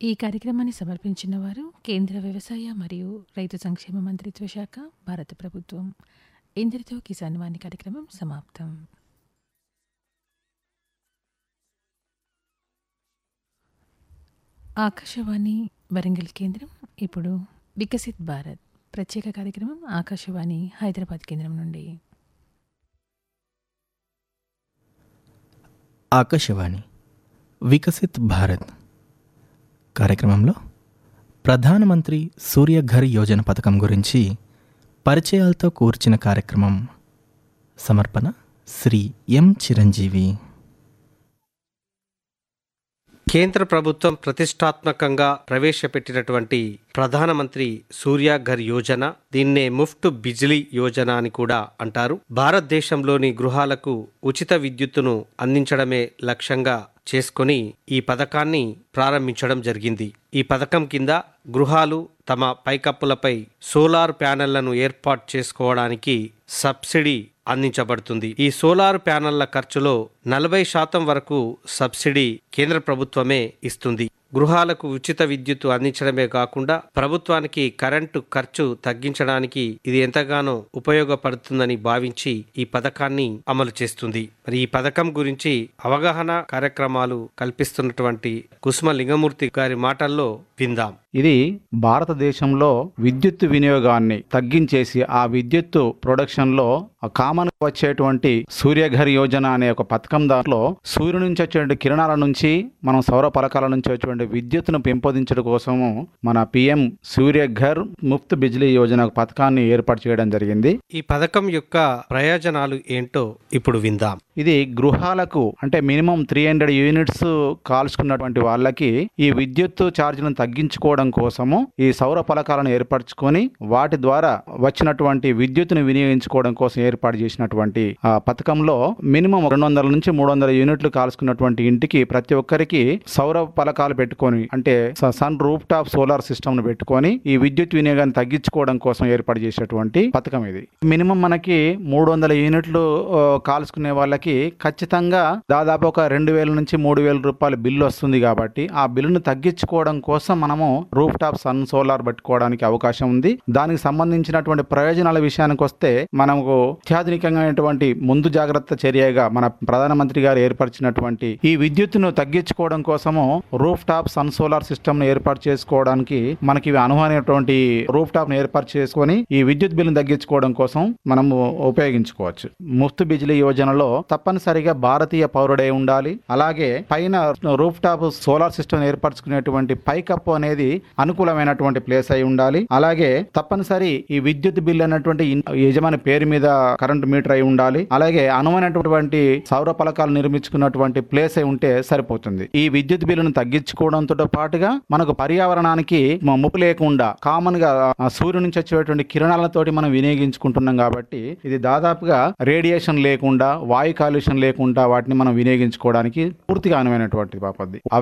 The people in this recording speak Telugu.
ఈ కార్యక్రమాన్ని సమర్పించిన వారు కేంద్ర వ్యవసాయ మరియు రైతు సంక్షేమ మంత్రిత్వ శాఖ భారత ప్రభుత్వం ఇందరితో కిసాన్ వాణి కార్యక్రమం సమాప్తం ఆకాశవాణి వరంగల్ కేంద్రం ఇప్పుడు వికసిత్ భారత్ ప్రత్యేక కార్యక్రమం ఆకాశవాణి హైదరాబాద్ కేంద్రం నుండి ఆకాశవాణి వికసిత్ భారత్ కార్యక్రమంలో ప్రధానమంత్రి సూర్యఘర్ యోజన పథకం గురించి పరిచయాలతో కూర్చిన కార్యక్రమం సమర్పణ శ్రీ ఎం చిరంజీవి కేంద్ర ప్రభుత్వం ప్రతిష్టాత్మకంగా ప్రవేశపెట్టినటువంటి ప్రధానమంత్రి సూర్యాఘర్ యోజన దీన్నే ముఫ్ట్ బిజ్లీ యోజన అని కూడా అంటారు భారతదేశంలోని గృహాలకు ఉచిత విద్యుత్తును అందించడమే లక్ష్యంగా చేసుకొని ఈ పథకాన్ని ప్రారంభించడం జరిగింది ఈ పథకం కింద గృహాలు తమ పైకప్పులపై సోలార్ ప్యానెళ్లను ఏర్పాటు చేసుకోవడానికి సబ్సిడీ అందించబడుతుంది ఈ సోలార్ ప్యానెళ్ల ఖర్చులో నలభై శాతం వరకు సబ్సిడీ కేంద్ర ప్రభుత్వమే ఇస్తుంది గృహాలకు ఉచిత విద్యుత్తు అందించడమే కాకుండా ప్రభుత్వానికి కరెంటు ఖర్చు తగ్గించడానికి ఇది ఎంతగానో ఉపయోగపడుతుందని భావించి ఈ పథకాన్ని అమలు చేస్తుంది మరి ఈ పథకం గురించి అవగాహన కార్యక్రమాలు కల్పిస్తున్నటువంటి కుసుమ లింగమూర్తి గారి మాటల్లో విందాం ఇది భారతదేశంలో విద్యుత్ వినియోగాన్ని తగ్గించేసి ఆ విద్యుత్ ప్రొడక్షన్ లో కామన్ వచ్చేటువంటి సూర్యఘర్ యోజన అనే ఒక పథకం దాంట్లో సూర్యుడి నుంచి వచ్చేటువంటి కిరణాల నుంచి మనం సౌర పలకాల నుంచి వచ్చేటువంటి విద్యుత్తును పెంపొందించడం కోసము మన పిఎం సూర్యఘర్ ముఫ్త్ బిజ్లీ యోజన పథకాన్ని ఏర్పాటు చేయడం జరిగింది ఈ పథకం యొక్క ప్రయోజనాలు ఏంటో ఇప్పుడు విందాం ఇది గృహాలకు అంటే మినిమం త్రీ హండ్రెడ్ యూనిట్స్ కాల్చుకున్నటువంటి వాళ్ళకి ఈ విద్యుత్ ఛార్జీలను తగ్గించుకోవడం కోసము ఈ సౌర పలకాలను ఏర్పరచుకొని వాటి ద్వారా వచ్చినటువంటి విద్యుత్తును వినియోగించుకోవడం కోసం ఏర్పాటు చేసినటువంటి ఆ పథకంలో మినిమం రెండు వందల నుంచి మూడు వందల యూనిట్లు కాల్చుకున్నటువంటి ఇంటికి ప్రతి ఒక్కరికి సౌర పలకాలు పెట్టుకొని అంటే sun roof top solar system ను పెట్టుకొని ఈ విద్యుత్ వినియోగాన్ని తగ్గించుకోవడం కోసం ఏర్పాటు చేసేటువంటి పథకం ఇది మినిమం మనకి మూడు వందల యూనిట్లు ఆ, కాల్చుకునే వాళ్ళకి ఖచ్చితంగా దాదాపు ఒక రెండు వేల నుంచి మూడు వేల రూపాయల బిల్లు వస్తుంది కాబట్టి ఆ బిల్లును తగ్గించుకోవడం కోసం మనము రూఫ్ టాప్ సన్ సోలార్ పెట్టుకోవడానికి అవకాశం ఉంది దానికి సంబంధించినటువంటి ప్రయోజనాల విషయానికి వస్తే మనకు అత్యాధునికమైనటువంటి ముందు జాగ్రత్త చర్యగా మన ప్రధానమంత్రి గారు ఏర్పరిచినటువంటి ఈ విద్యుత్తును తగ్గించుకోవడం కోసము roof top sun solar system ను ఏర్పాటు చేసుకోవడానికి మనకి ఇవి అనువైనటువంటి రూఫ్ టాప్ ను ఏర్పాటు చేసుకొని ఈ విద్యుత్ బిల్లును తగ్గించుకోవడం కోసం మనము ఉపయోగించుకోవచ్చు ముఫ్త్ బిజిలీ యోజనలో తప్పనిసరిగా భారతీయ పౌరుడై ఉండాలి అలాగే పైన రూఫ్ టాప్ సోలార్ సిస్టమ్ ఏర్పరచుకునేటువంటి పైకప్పు అనేది అనుకూలమైనటువంటి ప్లేస్ అయి ఉండాలి అలాగే తప్పనిసరి ఈ విద్యుత్ బిల్ అన్నటువంటి ఇన్- యజమాని పేరు మీద కరెంట్ మీటర్ అయి ఉండాలి అలాగే అనువైనటువంటి సౌర పలకాలు నిర్మించుకున్నటువంటి ప్లేస్ అయి ఉంటే సరిపోతుంది ఈ విద్యుత్ బిల్లును తగ్గించుకోవడంతో పాటుగా మనకు పర్యావరణానికి మ- ముప్పు లేకుండా కామన్ గా ఆ సూర్యుడి నుంచి వచ్చేటువంటి కిరణాలతోటి మనం వినియోగించుకుంటున్నాం కాబట్టి ఇది దాదాపుగా రేడియేషన్ లేకుండా వాయు కాలుష్యం లేకుండా వాటిని మనం వినియోగించుకోవడానికి పూర్తిగా అనువైనటువంటి పద్ధతి ఆ